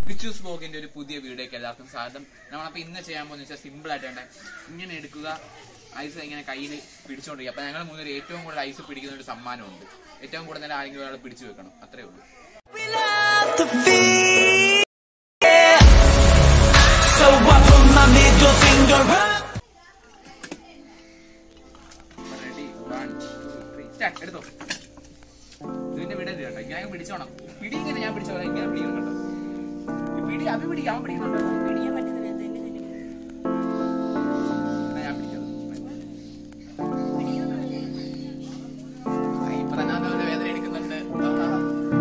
പിച്ചൂസ് ബ്ലോഗിന്റെ ഒരു പുതിയ വീഡിയോക്ക് എല്ലാവർക്കും സ്വാഗതം നമ്മളപ്പോ ഇന്ന് ചെയ്യാൻ പോകുന്ന വെച്ചാൽ സിമ്പിൾ ആയിട്ടുണ്ട് ഇങ്ങനെ എടുക്കുക ഐസ് ഇങ്ങനെ കയ്യിൽ പിടിച്ചോണ്ടിരിക്കുക അപ്പൊ ഞങ്ങൾ മൂന്നൊരു ഏറ്റവും കൂടുതൽ ഐസ് പിടിക്കുന്ന ഒരു സമ്മാനമുണ്ട് ഏറ്റവും കൂടുതൽ ആരെങ്കിലും ഒരാൾ പിടിച്ചു വെക്കണം അത്രേ ഉള്ളൂ We love the feel. Yeah. So I put my middle finger up. Ready one two three start എടുത്തോ ഇതിന്റെ വിടരുത് കേട്ടോ ഇങ്ങനെ അങ്ങ് പിടിച്ചോണം പിടി ഇങ്ങനെ ഞാൻ പിടിച്ചോളാം ഇങ്ങനെ പിടിക്കണം കേട്ടോ ഈ പിടി അഭി പിടിക്കാം അവൻ പിടിക്കുന്നുണ്ടോ പിടിക്കാൻ പറ്റുന്നില്ല തന്നെ തന്നെ എന്നാ ഞാൻ പിടിച്ചത് ആ, ഇപ്പൊ തന്നെ അതുപോലെ വേദന എടുക്കുന്നുണ്ട് ആഹാ.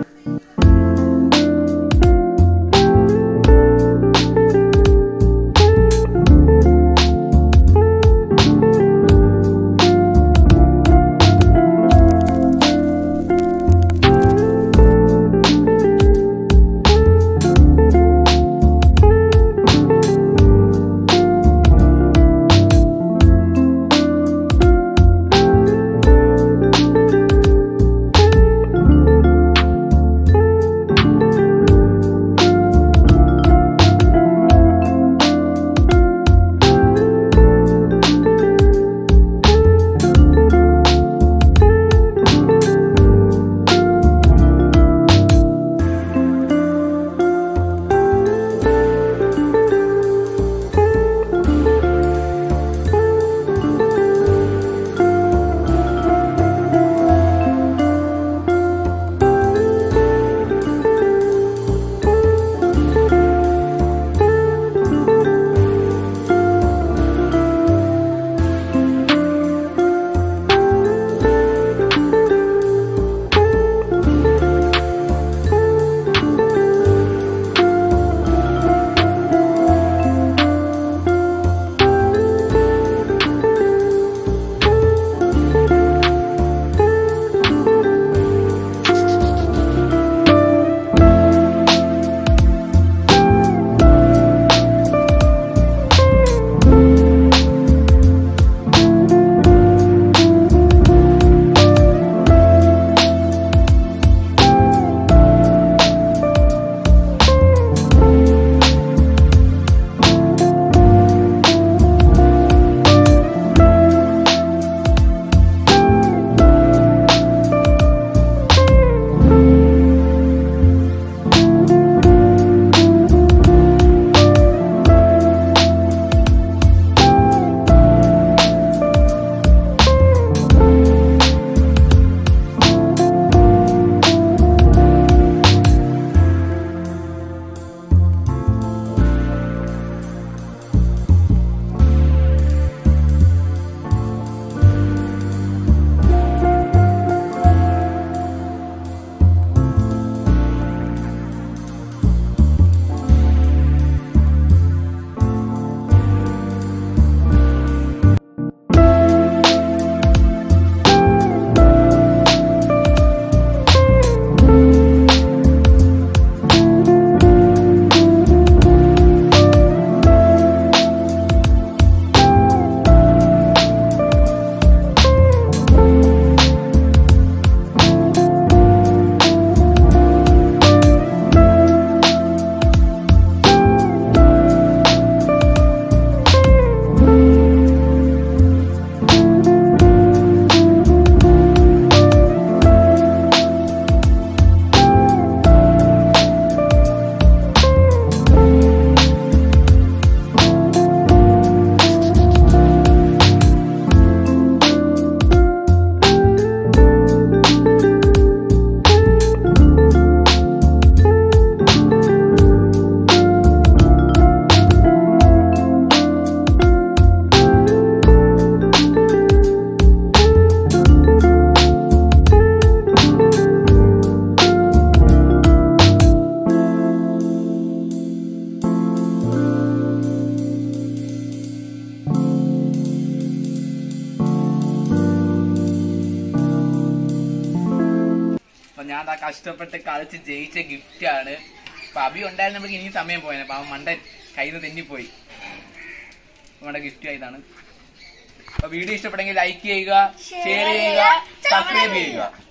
അപ്പൊ ഞാൻ ദാ കഷ്ടപ്പെട്ട് കളിച്ച് ജയിച്ച ഗിഫ്റ്റ് ആണ് അപ്പൊ അഭി ഉണ്ടായിരുന്നപ്പോഴേക്ക് ഇനി സമയം പോയത് അപ്പൊ അവൻ മണ്ടൻ കയ്യിൽ നിന്ന് തെന്നിപ്പോയി നമ്മുടെ ഗിഫ്റ്റ് ആയതാണ് അപ്പൊ വീഡിയോ ഇഷ്ടപ്പെട്ടെങ്കിൽ ലൈക്ക് ചെയ്യുക ഷെയർ ചെയ്യുക സബ്സ്ക്രൈബ് ചെയ്യുക